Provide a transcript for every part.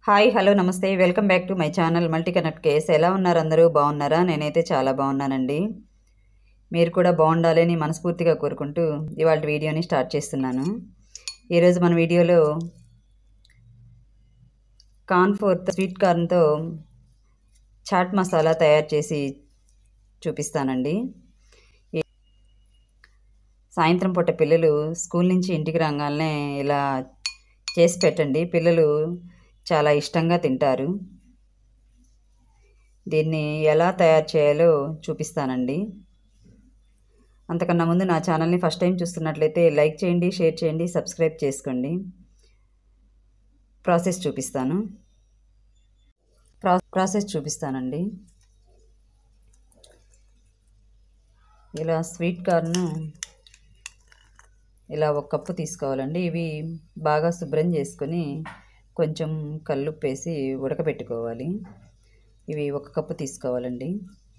hi hello నమస్తే welcome back to my channel multi connect case ఎలా ఉన్నారు అందరూ బాగున్నారా నేనైతే చాలా బాగున్నానండి మీరు కూడా బాగుండాలని మనస్ఫూర్తిగా కోరుకుంటూ ఇవాళ వీడియోని స్టార్ట్ చేస్తున్నాను ఈరోజు మన వీడియోలో కార్న్ ఫోర్త్ స్వీట్ కార్న్తో చాట్ మసాలా తయారు చేసి చూపిస్తానండి ఈ- సాయంత్రం పూట పిల్లలు స్కూల్ నుంచి ఇంటికి రాగానే ఇలా చేసి పెట్టండి పిల్లలు చాలా ఇష్టంగా తింటారు దీన్ని ఎలా తయారు చేయాలో చూపిస్తానండి అంతకన్నా ముందు నా ఛానల్ని ఫస్ట్ టైం చూస్తున్నట్లయితే లైక్ చేయండి షేర్ చేయండి సబ్స్క్రైబ్ చేసుకోండి ప్రాసెస్ చూపిస్తాను ప్రా ప్రాసెస్ చూపిస్తానండి ఇలా స్వీట్ కార్న్ ఇలా ఒక కప్పు తీసుకోవాలండి ఇవి బాగా శుభ్రం చేసుకొని కొంచెం కల్లుప్పు వేసి ఉడకబెట్టుకోవాలి ఇవి ఒక కప్పు తీసుకోవాలండి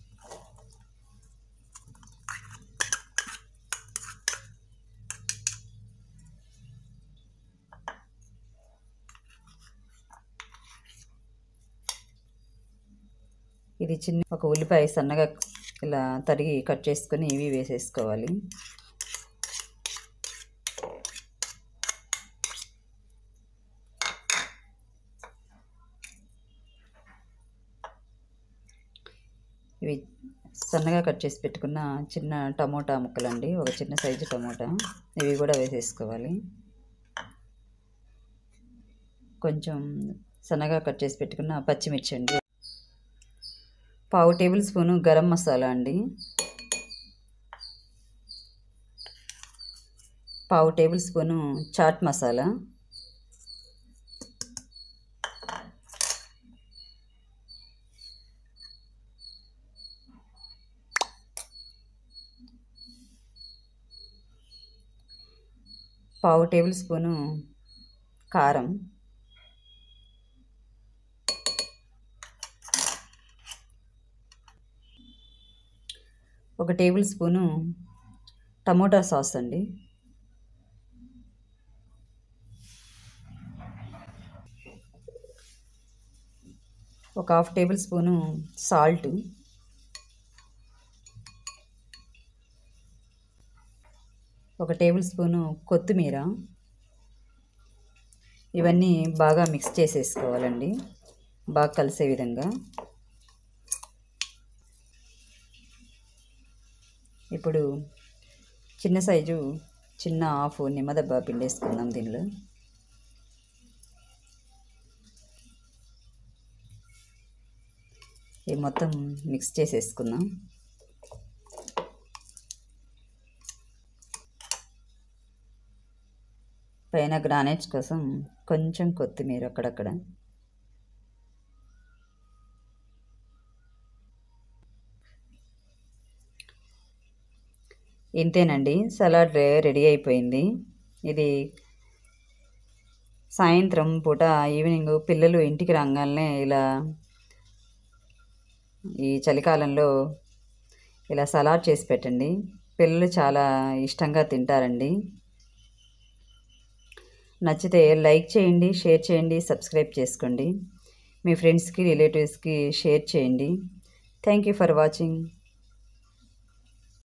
ఇది చిన్న ఒక ఉల్లిపాయ సన్నగా ఇలా తరిగి కట్ చేసుకొని ఇవి వేసేసుకోవాలి ఇవి సన్నగా కట్ చేసి పెట్టుకున్న చిన్న టమోటా ముక్కలండి ఒక చిన్న సైజు టమోటా ఇవి కూడా వేసేసుకోవాలి కొంచెం సన్నగా కట్ చేసి పెట్టుకున్న పచ్చిమిర్చి అండి పావు టేబుల్ స్పూను గరం మసాలా అండి పావు టేబుల్ స్పూను చాట్ మసాలా పావు టేబుల్ స్పూను కారం ఒక టేబుల్ స్పూను టమోటా సాస్ అండి ఒక హాఫ్ టేబుల్ స్పూను సాల్ట్ ఒక టేబుల్ స్పూను కొత్తిమీర ఇవన్నీ బాగా మిక్స్ చేసేసుకోవాలండి బాగా కలిసే విధంగా ఇప్పుడు చిన్న సైజు చిన్న హాఫ్ నిమ్మదబ్బా పిండేసుకుందాం దీనిలో ఇది మొత్తం మిక్స్ చేసేసుకుందాం పైన గ్రానైట్స్ కోసం కొంచెం కొత్తిమీర అక్కడక్కడ ఇంతేనండి సలాడ్ రె- రెడీ అయిపోయింది ఇది సాయంత్రం పూట ఈవినింగ్ పిల్లలు ఇంటికి రాగానే ఇలా ఈ చలికాలంలో ఇలా సలాడ్ చేసి పెట్టండి పిల్లలు చాలా ఇష్టంగా తింటారండి నచ్చితే లైక్ చేయండి షేర్ చేయండి సబ్స్క్రైబ్ చేసుకోండి మీ ఫ్రెండ్స్కి రిలేటివ్స్కి షేర్ చేయండి థ్యాంక్ యూ ఫర్ వాచింగ్